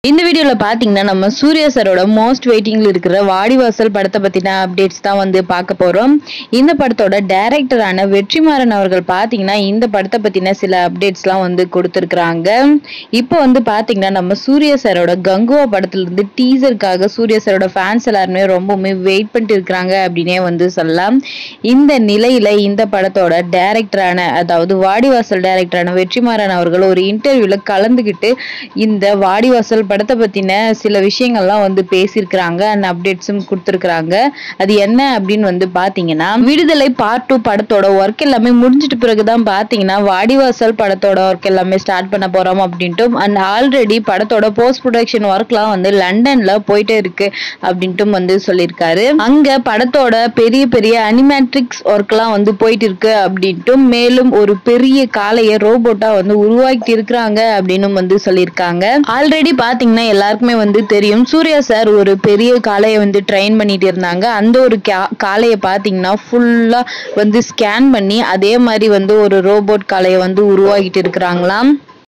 இந்த வீடியோல பாத்தீங்கன்னா நம்ம சூர்யா சாரோட மோஸ்ட் வெயிட்டிங்ல இருக்கிற வாடிவாசல் படத்தை பத்தின அப்டேட்ஸ் தான் வந்து பார்க்க போறோம் இந்த படத்தோட டைரக்டரான வெற்றிமாறன் அவர்கள் பாத்தீங்கன்னா இந்த படத்தை பத்தின சில அப்டேட்ஸ்லாம் வந்து கொடுத்துருக்குறாங்க இப்போ வந்து பாத்தீங்கன்னா நம்ம சூர்யா சாரோட கங்குவா படத்துல இருந்து டீசருக்காக சூர்யா சாரோட ஃபேன்ஸ் எல்லாருமே ரொம்பவுமே வெயிட் பண்ணிட்டு இருக்கிறாங்க அப்படின்னே வந்து சொல்லலாம் இந்த நிலையில இந்த படத்தோட டைரக்டரான அதாவது வாடிவாசல் டைரக்டரான வெற்றிமாறன் அவர்கள் ஒரு இன்டர்வியூல கலந்துக்கிட்டு இந்த வாடிவாசல் படத்தை பத்தின சில விஷயங்கள்லாம் வந்து பேசியிருக்கிறாங்க அண்ட் அப்டேட்ஸும் கொடுத்துருக்குறாங்க அது என்ன அப்படின்னு வந்து பாத்தீங்கன்னா விடுதலை பார்ட் டூ படத்தோட ஒர்க் எல்லாமே முடிஞ்சிட்டு பிறகுதான் பாத்தீங்கன்னா வாடிவாசல் படத்தோட ஒர்க் எல்லாமே ஸ்டார்ட் பண்ண போறோம் அப்படின்ட்டும் அண்ட் ஆல்ரெடி படத்தோட போஸ்ட் ப்ரொடக்ஷன் ஒர்க்லாம் வந்து லண்டன்ல போயிட்டே இருக்கு அப்படின்ட்டும் வந்து சொல்லியிருக்காரு அங்க படத்தோட பெரிய பெரிய அனிமேட்ரிக்ஸ் ஒர்க்லாம் வந்து போயிட்டு இருக்கு அப்படின்ட்டும் மேலும் ஒரு பெரிய காளைய ரோபோட்டா வந்து உருவாக்கிட்டு இருக்கிறாங்க அப்படின்னு வந்து சொல்லியிருக்காங்க ஆல்ரெடி பாத்தீங்கன்னா எல்லாருக்குமே வந்து தெரியும் சூர்யா சார் ஒரு பெரிய காளையை வந்து ட்ரெயின் பண்ணிட்டு இருந்தாங்க அந்த ஒரு கா- காளையை பாத்தீங்கன்னா ஃபுல்லா வந்து ஸ்கேன் பண்ணி அதே மாதிரி வந்து ஒரு ரோபோட் காளையை வந்து உருவாக்கிட்டு இருக்கிறாங்களாம்